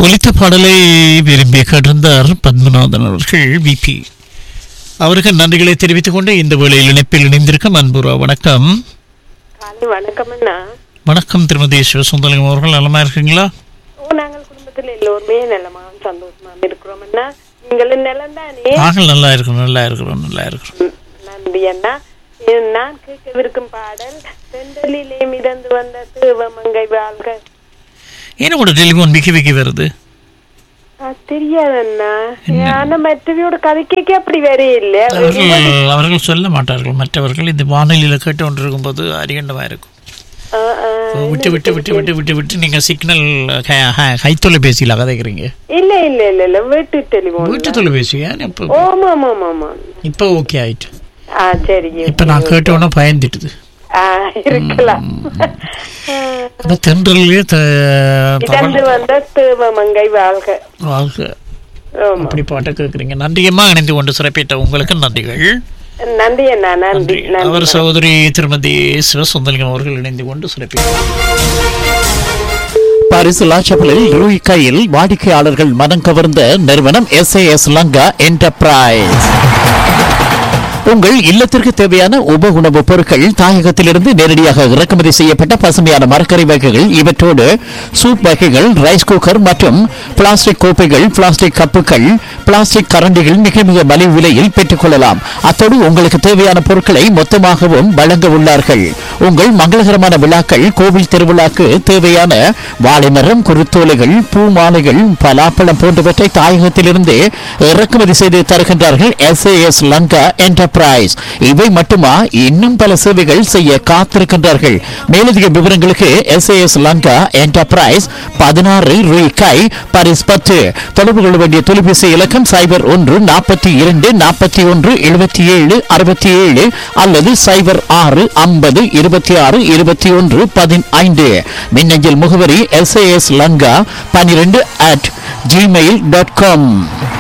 ஒலித்த பாடலை விரும்பி கேட்டிருந்தார் பத்மநாதன் அவர்கள் விபி அவருக்கு நன்றிகளை தெரிவித்துக் கொண்டு இந்த வேளையில் இணைப்பில் இணைந்திருக்கும் அன்புரா வணக்கம் காலை வணக்கம் அண்ணா வணக்கம் திருமதி சிவசுந்தரம் அவர்கள் நலமா இருக்கீங்களா ஓ நாங்கள் குடும்பத்தில் எல்லோருமே நலமாகவும் சந்தோஷமாகவும் இருக்கிறோம் அண்ணா நீங்களும் நலம் தானே நாங்கள் நல்லா இருக்கிறோம் நல்லா இருக்கிறோம் நல்லா இருக்கிறோம் ம், நன்றி அண்ணா இது நான் கேட்கவிருக்கும் பாடல் செந்தலிலே மிதந்து வந்த தேவமங்கை வாழ்க ஏன் கூட டெலிஃபோன் விக்கி விக்கி வருது ஆ, தெரியாது அண்ணா ஆனா மற்றவையோட கதை கேட்க அப்படி வரையில்லை அவர்கள் அவர்கள் சொல்ல மாட்டார்கள் மற்றவர்கள் இந்த வானொலியில் கேட்டு கொண்டிருக்கும் போது அரியண்டமாக இருக்கும் ஆ, ஆ. விட்டு விட்டு விட்டு விட்டு விட்டு விட்டு நீங்க சிக்னல் கைத்தொலைபேசியில் கதைக்கிறீங்க இல்ல இல்ல இல்ல இல்ல வீட்டு டெலிபோன் வீட்டு தொலைபேசி ஏன் இப்போ ஓமா ஆமா ஆமா ஆமா இப்போ ஓகே ஆயிட்டு ஆ சரிங்க இப்போ நான் கேட்டோன்னே பயந்துட்டுது ஆ இருக்கலாம் அப்போ தென்றலே மிதந்து வந்த தேவமங்கை வாழ்க வாழ்க ஆமா அப்படி பாட்டை கேட்குறீங்க நன்றியம்மா இணைந்து கொண்டு சிறப்பித்த உங்களுக்கு நன்றிகள் நன்றி அண்ணா நன்றி நன்றி அவர் சகோதரி திருமதி சிவசுந்தலிங்கம் அவர்கள் இணைந்து கொண்டு சிறப்பித்தார் பரிசு லாச்சபலில் ரூய் கையில் வாடிக்கையாளர்கள் மனம் கவர்ந்த நிறுவனம் எஸ்ஏஎஸ் லங்கா என்டர்பிரைஸ் உங்கள் இல்லத்திற்கு தேவையான உப உணவுப் பொருட்கள் தாயகத்திலிருந்து நேரடியாக இறக்குமதி செய்யப்பட்ட பசுமையான மரக்கறி வகைகள் இவற்றோடு சூப் வகைகள் ரைஸ் குக்கர் மற்றும் பிளாஸ்டிக் கோப்பைகள் பிளாஸ்டிக் கப்புகள் பிளாஸ்டிக் கரண்டிகள் மிக மிக மலிவு விலையில் பெற்றுக்கொள்ளலாம் அத்தோடு உங்களுக்கு தேவையான பொருட்களை மொத்தமாகவும் வழங்க உள்ளார்கள் உங்கள் மங்களகரமான விழாக்கள் கோவில் திருவிழாக்கு தேவையான வாழைமரம் குருத்தோலைகள் பூ மாலைகள் பலாப்பழம் போன்றவற்றை தாயகத்திலிருந்து இறக்குமதி செய்து தருகின்றார்கள் எஸ்ஏஎஸ் லங்கா என்டர்பிரைஸ் இவை மட்டுமா இன்னும் பல சேவைகள் செய்ய காத்திருக்கின்றார்கள் மேலதிக விவரங்களுக்கு எஸ்ஏஎஸ் லங்கா என்டர்பிரைஸ் பதினாறு ரூபாய் பரிஸ் பத்து தொடர்பு கொள்ள வேண்டிய தொலைபேசி இலக்கம் சைபர் ஒன்று நாற்பத்தி இரண்டு நாற்பத்தி ஒன்று எழுபத்தி ஏழு அறுபத்தி ஏழு அல்லது சைபர் ஆறு ஐம்பது இருபத்தி ஆறு இருபத்தி ஒன்று பதினைந்து மின்னஞ்சல் முகவரி எஸ்ஏஎஸ் லங்கா பன்னிரெண்டு அட் ஜிமெயில் டாட் காம்